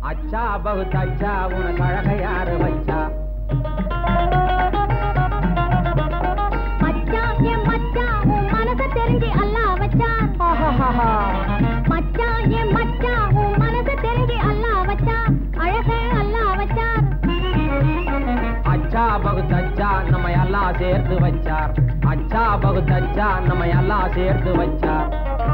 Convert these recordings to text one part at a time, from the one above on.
அச்சா பகுத் அச்சா உனக்கு அழக யாரு வச்சா மச்சான் என் மச்சான் உன் மனச தெரிஞ்சு அல்லாஹ் வச்சான் ஆஹாஹாஹா. மச்சான் என் மச்சான் உன் மனச தெரிஞ்சு அல்லாஹ் வச்சான் அழக அல்லாஹ் வச்சான் அச்சா பகுத் அச்சா நம்ம எல்லாம் சேர்த்து வச்சார் அச்சா பகுத் அச்சா நம்ம எல்லாம் சேர்த்து வச்சார்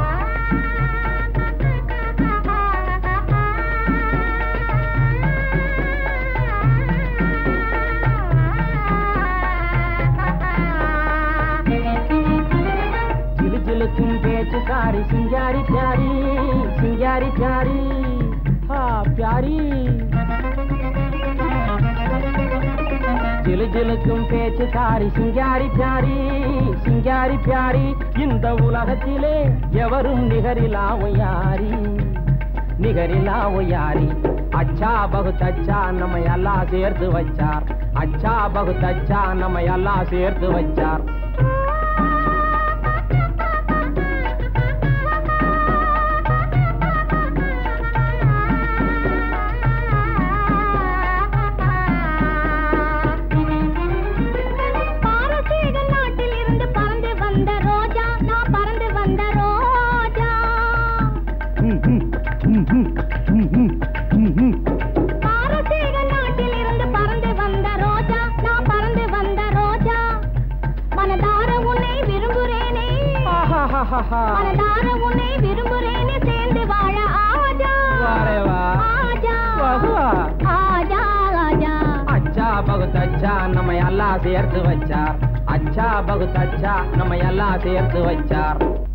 ஜிலு ஜிலுக்கும் பேச்சுக்காரி சிங்காரி பியாரி சிங்காரி பியாரி ஹா பியாரி ஜிலு ஜிலுக்கும் பேச்சுக்காரி சிங்காரி பியாரி சிங்காரி பியாரி இந்த உலகத்திலே எவரும் நிகரிலா ஒய்யாரி நிகரிலா ஒய்யாரி அச்சா பகுத் அச்சா நம்ம எல்லாம் சேர்த்து வச்சார் அச்சா பகுத் அச்சா நம்ம எல்லாம் சேர்த்து வச்சார் பாரசீக நாட்டில் இருந்து பறந்து வந்த ரோஜா நான் பறந்து வந்த ரோஜா பாரசீக நாட்டில் இருந்து பறந்து வந்த ரோஜா நான் பறந்து வந்த ரோஜா மனதார உன்னை விரும்புறேனே ஆஹாஹாஹா. மனதார உன்னை விரும்புறேனே சேர்ந்து வாழ ஆஜா வாரே வா. ஆஜா வா, வா. ஆஜா ஆஜா அச்சா பகுத் அச்சா நம்ம எல்லாம் சேர்த்து வச்சார் அச்சா பகுத் அச்சா நம்ம எல்லாம் சேர்த்து வச்சார்